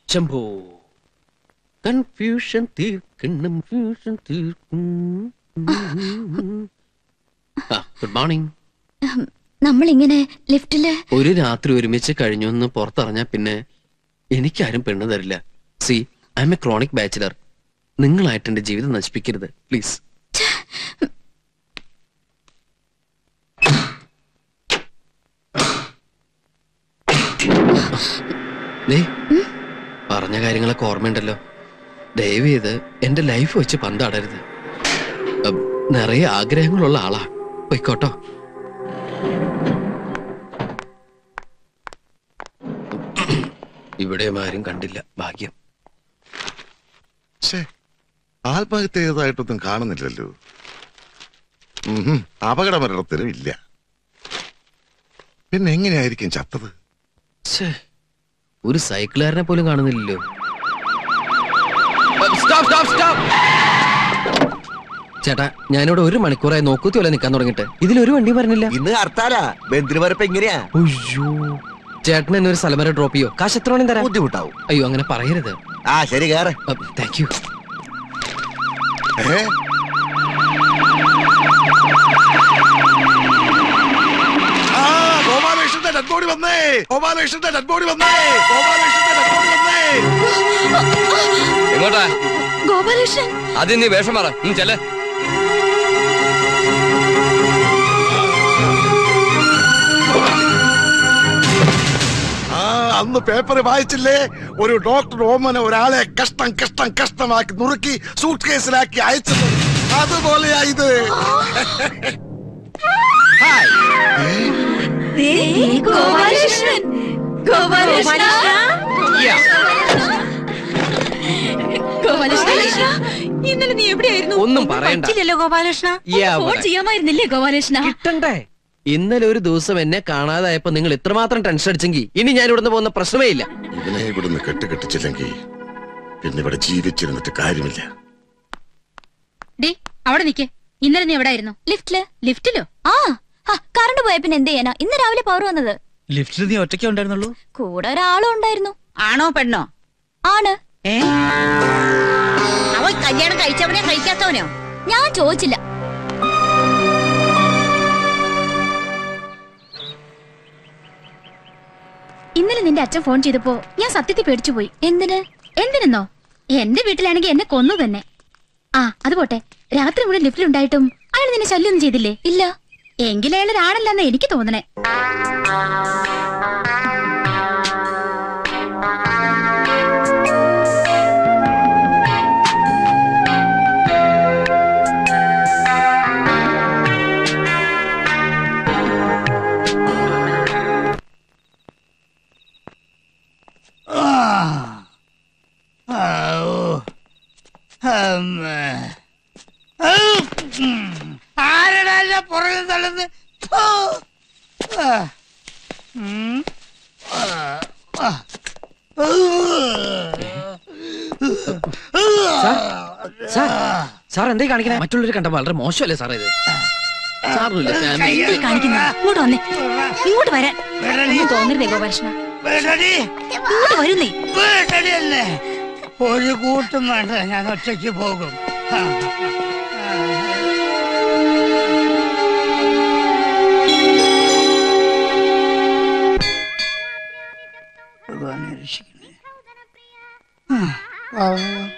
ശംഭോ confusion തീർക്കണം fusion തീർക്കും good morning നമ്മളിങ്ങനെ ലിഫ്റ്റില് ഒരു രാത്രി ഒരുമിച്ച് കഴിഞ്ഞു എന്ന് പുറത്തിറങ്ങാ പിന്നെ എനിക്കാരും പെണ്ണ് തരില്ല C I M A chronic bachelor നിങ്ങളായിട്ട് എന്റെ ജീവിതം നശിപ്പിക്കരുത് പ്ലീസ് ദേ പറഞ്ഞ കാര്യങ്ങളൊക്കെ ഓർമ്മയുണ്ടല്ലോ ദയവ് ചെയ്ത് എന്റെ ലൈഫ് വെച്ച് പന്താടരുത് ഉം, നിറയെ ആഗ്രഹങ്ങളുള്ള ആളാ പൊയ്ക്കോട്ടോ ഇവിടെയും ആരും കണ്ടില്ല ഭാഗ്യം ഛേ ആത്മഹത്യ ചെയ്തതായിട്ടൊന്നും കാണുന്നില്ലല്ലോ ഉഹും, അപകടമരണത്തിനും ഇല്ല പിന്നെ എങ്ങനെയായിരിക്കും ചത്തത് ഛേ, ഒരു സൈക്കിളുകാരനെ പോലും കാണുന്നില്ലല്ലോ സ്റ്റോപ്പ് സ്റ്റോപ്പ് സ്റ്റോപ്പ് ചേട്ടാ ഞാനിവിടെ ഒരു മണിക്കൂറായി നോക്കൂത്തി പോലെ നിൽക്കാൻ തുടങ്ങിട്ട് ഇതിലൊരു വണ്ടി പറഞ്ഞില്ല ഇന്ന് ഹർത്താലാ ബന്ദിന് വരപ്പ് എങ്ങനെയാ അയ്യോ ചേട്ടൻ എന്നെ ഒരു സ്ഥലം വരെ ഡ്രോപ്പ് ചെയ്യോ കാശ് എത്ര വേണം തരാം ബുദ്ധിമുട്ടാവും അയ്യോ അങ്ങനെ പറയരുത് ആ ശരി കേറ് താങ്ക് യു ഏ ആ, ഗോപാലകൃഷ്ണന്റെ ഡെഡ് ബോഡി വന്നേ ഗോപാലകൃഷ്ണന്റെ ഡെഡ് ബോഡി വന്നേ ഗോപാലകൃഷ്ണന്റെ ഡെഡ് ബോഡി വന്നേ എങ്ങോട്ടാ ഗോപാലകൃഷ്ണൻ ആദ്യം നീ വേഷം മാറ ചെല്ലേ ആ അന്ന് പേപ്പർ വായിച്ചില്ലേ ഒരു ഡോക്ടർ ഓമന ഒരാളെ കഷ്ടം കഷ്ടം കഷ്ടമാക്കി നുറുക്കി സൂട്ട് കേസിലാക്കി അയച്ചത് അതുപോലെയാ ഇത് ഗോപാലകൃഷ്ണൻ ഗോപാലകൃഷ്ണ ഗോപാലകൃഷ്ണ ഇന്നലെ നീ എവിടെയായിരുന്നു ഒന്നും പറയണ്ട. പറ്റില്ലല്ലോ ഗോപാലകൃഷ്ണ Yeah, ഫോൺ but- ചെയ്യാമായിരുന്നില്ലേ ഗോപാലകൃഷ്ണ കിട്ടണ്ടേ ഇന്നലെ ഒരു ദിവസം എന്നെ കാണാതായപ്പോ നിങ്ങൾ ഇത്രമാത്രം ടെൻഷൻ അടിച്ചെങ്കിൽ ഇനി ഞാൻ ഇവിടുന്ന് പോകുന്ന പ്രശ്നമേ ഇല്ല ഇവനെ ഇവിടുന്ന് കെട്ടുകെട്ടിച്ചില്ലെങ്കിൽ പിന്നെ ഇവിടെ ജീവിച്ചിരുന്നിട്ട് കാര്യമില്ല ഡേ അവിടെ നിക്ക് ഇന്നലെ നീ എവിടെയായിരുന്നു ലിഫ്റ്റില് ലിഫ്റ്റിലോ ആ കറണ്ട് പോയ പിന്നെ എന്ത് ചെയ്യാനാ ഇന്ന് രാവിലെ പവർ വന്നത് ലിഫ്റ്റിൽ നീ ഒറ്റയ്ക്കേ ഉണ്ടായിരുന്നുള്ളൂ കൂടെ ഒരാളും ഉണ്ടായിരുന്നു ആണോ പെണ്ണോ ആണ് ഏ അവൻ കല്യാണം കഴിച്ചവനെ കഴിക്കാത്തവനോ ഞാൻ ചോദിച്ചില്ല ഇന്നലെ നിന്റെ അച്ഛൻ ഫോൺ ചെയ്തപ്പോ ഞാൻ സത്യത്തിൽ പേടിച്ചു പോയി എന്തിന് എന്തിനെന്നോ എന്റെ വീട്ടിലാണെങ്കിൽ എന്നെ കൊന്നു തന്നെ ആ അത് പോട്ടെ രാത്രി മുഴുവൻ ലിഫ്റ്റിലുണ്ടായിട്ടും അയാൾ നിന്നെ ശല്യമൊന്നും ചെയ്തില്ലേ ഇല്ല എങ്കിലും അയാൾ ഒരാളല്ലെന്ന് എനിക്ക് തോന്നണേ ആരടാ എന്നെ പുറകിൽ തള്ളുന്നത് ഥു. ആ. ഉം. ആ. ആ. സാർ സാർ എന്തേ കാണിക്കണേ മറ്റുള്ളവർ കണ്ട വളരെ മോശമല്ലേ സാറേ ഇത് സാറിനില്ല ഫാമിലി കാണിക്കുന്നത് ഇങ്ങോട്ട് വന്നേ ഇങ്ങോട്ട് വരാൻ ഒന്നും തോന്നരുതേ ഗോപാലകൃഷ്ണ വേണ്ടടി. ഇങ്ങോട്ട് വരുന്നേ വേണ്ടടി എന്നെ. ഒരു കൂട്ടും വേണ്ട ഞാൻ ഒറ്റയ്ക്ക് പോകും ആ. ഭഗവാനെ രക്ഷിക്കണേ ആ.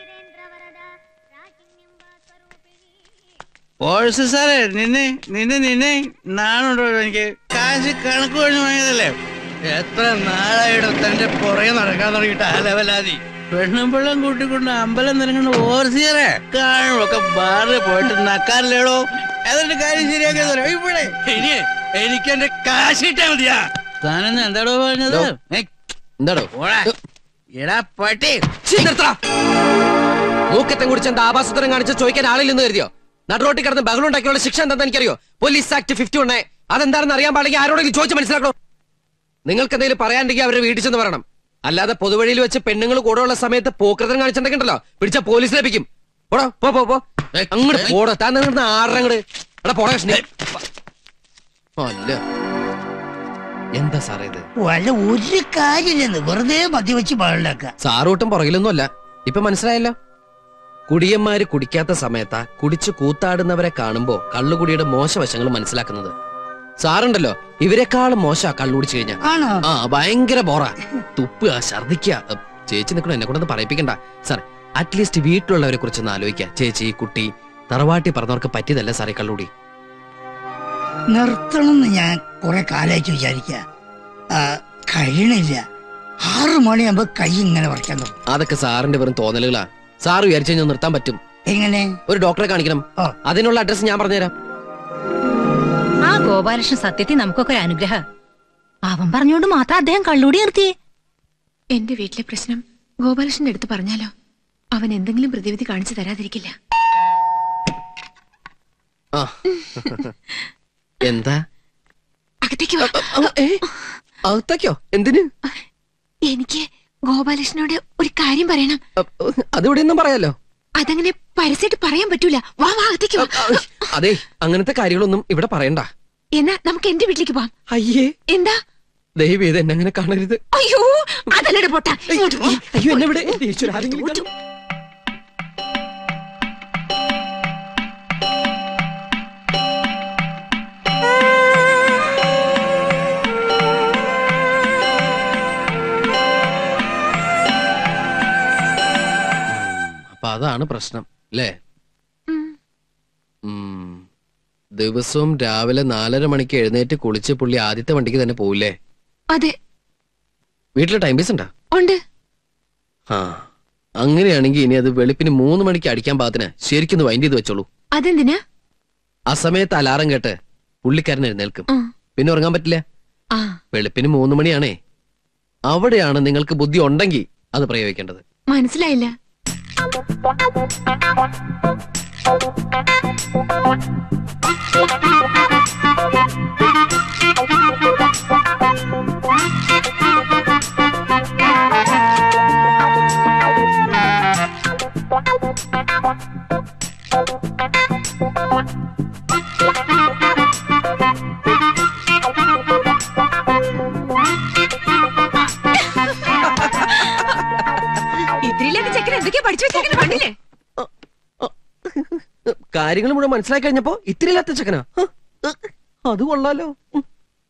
പോഴ്സ് സാറേ നിന്നെ നിന്നെ നിന്നെ നാണുണ്ടോ എനിക്ക് കാശ് കണക്ക് കഴിഞ്ഞ് വാങ്ങിയതല്ലേ എത്ര നാളായിടോ തന്റെ പുറകെ നടക്കാൻ തുടങ്ങിയിട്ട് ആ ലെവലാതി പെണ്ണും പിള്ളം കൂട്ടിക്കൊണ്ട് അമ്പലം നിറങ്ങുന്ന ഓർസിയറെ കാണുമൊക്കെ ബാറിൽ പോയിട്ട് നക്കാറില്ലേടോ അതിന്റെ കാര്യം ശരിയാക്കി തരാം ഇവിടെ ഇനി എനിക്ക് എന്റെ കാശ് കിട്ടാ മതിയാ താനെന്ന് എന്താടോ പറഞ്ഞത് ഏയ്, എന്താടോ പോടാ. എടാ പട്ടി മൂക്കറ്റം കുടിച്ച് എന്താ ആഭാസത്തരം കാണിച്ച് ചോദിക്കാൻ ആളില്ലെന്ന് കരുതിയോ നടുറോട്ടി കിടന്ന് ബഹളം ഉണ്ടാക്കിയുള്ള ശിക്ഷ എന്താണെന്ന് എനിക്കറിയോ പോലീസ് ആക്ട് ഫിഫ്റ്റി ഉണ്ണേ അതെന്താണെന്ന് അറിയാൻ പാടില്ലെങ്കിൽ ആരോടെങ്കിലും ചോദിച്ച് മനസ്സിലാക്കണോ നിങ്ങൾക്ക് എന്തെങ്കിലും പറയാണ്ടെങ്കിൽ അവരെ വീട്ടിൽ ചെന്ന് പറയണം അല്ലാതെ പൊതുവഴിയിൽ വെച്ച് പെണ്ണുങ്ങൾ കൂടെയുള്ള സമയത്ത് പോക്കൃതം കാണിച്ചിട്ടുണ്ടല്ലോ പിടിച്ച പോലീസ് ലഭിക്കും പോടോ പോ പോ പോ അങ്ങോട്ട് പോടോ താൻ നിന്ന് ആറങ്ങട് എടാ പോടാ കൃഷ്ണ അല്ല എന്താ സാറേ ഇത് വല്ല ഒരു കാര്യമില്ലെന്ന് വെറുതെ മദ്യവെച്ച് പാടില്ലാക്ക സാറൂട്ടും പുറകിലൊന്നുമല്ല ഇപ്പൊ മനസ്സിലായല്ലോ കുടിയന്മാര് കുടിക്കാത്ത സമയത്താ കുടിച്ചു കൂത്താടുന്നവരെ കാണുമ്പോ കള്ളുകുടിയുടെ മോശവശങ്ങൾ മനസ്സിലാക്കുന്നത് സാറുണ്ടല്ലോ ഇവരെക്കാളും മോശ കള്ളുകുടിച്ചു കഴിഞ്ഞാ ആണോ ആ ഭയങ്കര ബോറ തുപ്പുക ഛർദിക്കുക അ, ചേച്ചി നിൽക്കണം എന്നെ കൊണ്ടൊന്ന് പറയിപ്പിക്കണ്ട സാർ അറ്റ്ലീസ്റ്റ് വീട്ടിലുള്ളവരെ കുറിച്ചൊന്ന് ആലോചിക്കുക ചേച്ചി കുട്ടി തറവാട്ടി പറഞ്ഞവർക്ക് പറ്റിയതല്ല സാറേ കള്ളുടി നിർത്തണമെന്ന് ഞാൻ കുറെ കാലമായിട്ട് വിചാരിക്ക കഴിയണില്ല ആറു മണിയാകുമ്പോ കൈ ഇങ്ങനെ പറിക്കാൻ തുടങ്ങും അതൊക്കെ സാറിന്റെ വെറും തോന്നലുകളാ സാറ് വിചാരിച്ചു കഴിഞ്ഞാൽ നിർത്താൻ പറ്റും എങ്ങനെ ഒരു ഡോക്ടറെ കാണിക്കണം ആ. അതിനുള്ള അഡ്രസ് ഞാൻ പറഞ്ഞുതരാം ആ ഗോപാലകൃഷ്ണൻ സത്യത്തിൽ നമുക്കൊക്കെ ഒരു അനുഗ്രഹ അവൻ പറഞ്ഞോണ്ട് മാത്രം അദ്ദേഹം കള്ളൂടി നിർത്തിയേ എന്റെ വീട്ടിലെ പ്രശ്നം ഗോപാലകൃഷ്ണന്റെ അടുത്ത് പറഞ്ഞാലോ അവൻ എന്തെങ്കിലും പ്രതിവിധി കാണിച്ചു തരാതിരിക്കില്ല ആ എന്താ അകത്തേക്ക് വാ ഏ അകത്തേക്കോ എന്തിന് എനിക്ക് ഗോപാലകൃഷ്ണനോട് ഒരു കാര്യം പറയണം അ, അതിവിടെ ഒന്നും പറയാലോ അതങ്ങനെ പരസ്യമായിട്ട് പറയാൻ പറ്റൂല വാ വാ അകത്തേക്ക് വാ അതെ അങ്ങനത്തെ കാര്യങ്ങളൊന്നും ഇവിടെ പറയണ്ട എന്നാ നമുക്ക് എന്റെ വീട്ടിലേക്ക് പോവാം അയ്യേ എന്താ ദയവ് ചെയ്ത് എന്നെ അങ്ങനെ കാണരുത് അയ്യോ അതല്ലട പൊട്ട ഇങ്ങോട്ട് വാ. അയ്യോ എന്നെ ഇവിടെ ഈശ്വര ആരെങ്കിലും ഇങ്ങോട്ട് കാണും. അപ്പൊ അതാണ് പ്രശ്നം അല്ലേ ഉം. ഉം. ദിവസവും രാവിലെ നാലര മണിക്ക് എഴുന്നേറ്റ് കുളിച്ച് പുള്ളി ആദ്യത്തെ വണ്ടിക്ക് തന്നെ പോവില്ലേ അതെ വീട്ടില് ടൈം പീസ് ഉണ്ടോ ഉണ്ട് ആ അങ്ങനെയാണെങ്കിൽ ഇനി അത് വെളുപ്പിന് മൂന്ന് മണിക്ക് അടിക്കാൻ പാകത്തിന് ശരിക്കൊന്ന് വൈൻഡ് ചെയ്ത് വെച്ചോളൂ അതെന്തിനാ ആ സമയത്ത് അലാറം കേട്ട് പുള്ളിക്കാരൻ എഴുന്നേൽക്കും ആ. പിന്നെ ഉറങ്ങാൻ പറ്റില്ല ആ വെളുപ്പിന് മൂന്ന് മണിയാണേ അവിടെയാണ് നിങ്ങൾക്ക് ബുദ്ധി ഉണ്ടെങ്കിൽ അത് പ്രയോഗിക്കേണ്ടത് മനസ്സിലായില്ല ഇത്രയില്ലാത്ത ചെക്കൻ എന്തൊക്കെയാ പഠിച്ചു വെച്ചേക്കണ കണ്ടില്ലേ കാര്യങ്ങൾ മുഴുവൻ മനസ്സിലാക്കി കഴിഞ്ഞപ്പോ ഇത്തിരി ഇല്ലാത്ത ചെക്കനാ ഹ, ഹ, അത് കൊള്ളാലോ ഉം.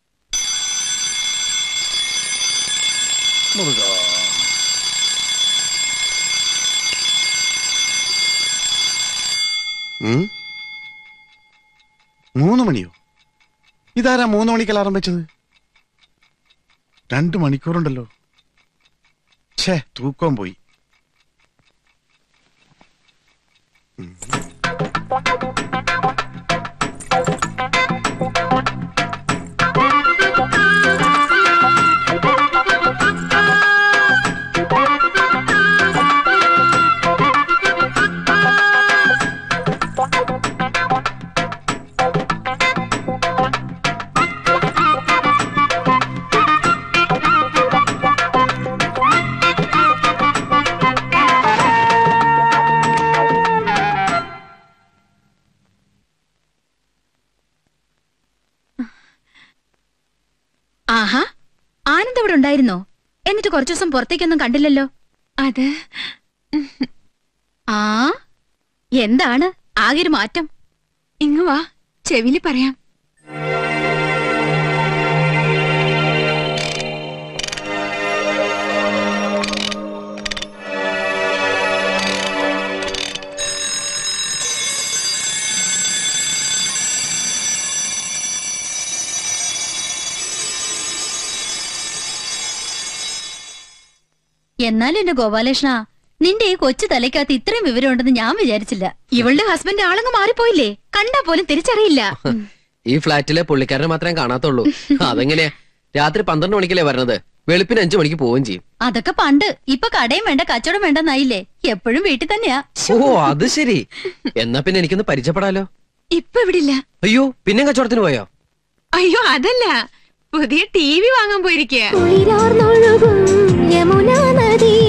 ഉം? മൂന്ന് മണിയോ ഇതാരാ മൂന്ന് മണിക്ക് അലാറം വെച്ചത് രണ്ട് മണിക്കൂറുണ്ടല്ലോ ഛേ തൂക്കം പോയി ആഹാ ആനന്ദ് അവിടെ ഉണ്ടായിരുന്നോ എന്നിട്ട് കുറച്ചു ദിവസം പുറത്തേക്കൊന്നും കണ്ടില്ലല്ലോ അത് ആ എന്താണ് ആകെ ഒരു മാറ്റം ഇങ്ങ് വാ ചെവില് പറയാം എന്നാലും എന്റെ ഗോപാലകൃഷ്ണ നിന്റെ ഈ കൊച്ചു തലയ്ക്കകത്ത് ഇത്രയും വിവരമുണ്ടെന്ന് ഞാൻ വിചാരിച്ചില്ല ഇവളുടെ ഹസ്ബൻഡ് ആളങ്ങ് മാറിപ്പോയില്ലേ കണ്ടാ പോലും തിരിച്ചറിയില്ല ഈ ഫ്ലാറ്റിലെ പുള്ളിക്കാരനെ മാത്രമേ കാണാത്തുള്ളൂ അതെങ്ങനെയാ രാത്രി പന്ത്രണ്ട് മണിക്കല്ലേ വരണത് വെളുപ്പിന് അഞ്ചു മണിക്ക് പോവുകയും ചെയ്യും അതൊക്കെ പണ്ട് ഇപ്പൊ കടയും വേണ്ട കച്ചവടം വേണ്ടെന്നായില്ലേ എപ്പോഴും വീട്ടിൽ തന്നെയാ ഓ അത് ശരി എന്നാ പിന്നെ എനിക്കൊന്ന് പരിചയപ്പെടാലോ ഇപ്പൊ ഇവിടില്ല അയ്യോ പിന്നെ കച്ചവടത്തിന് പോയോ അയ്യോ അതല്ല പുതിയ ടി വി വാങ്ങാൻ പോയിരിക്കുക കുളിരാർന്നൊഴുകും യമുനാ നദി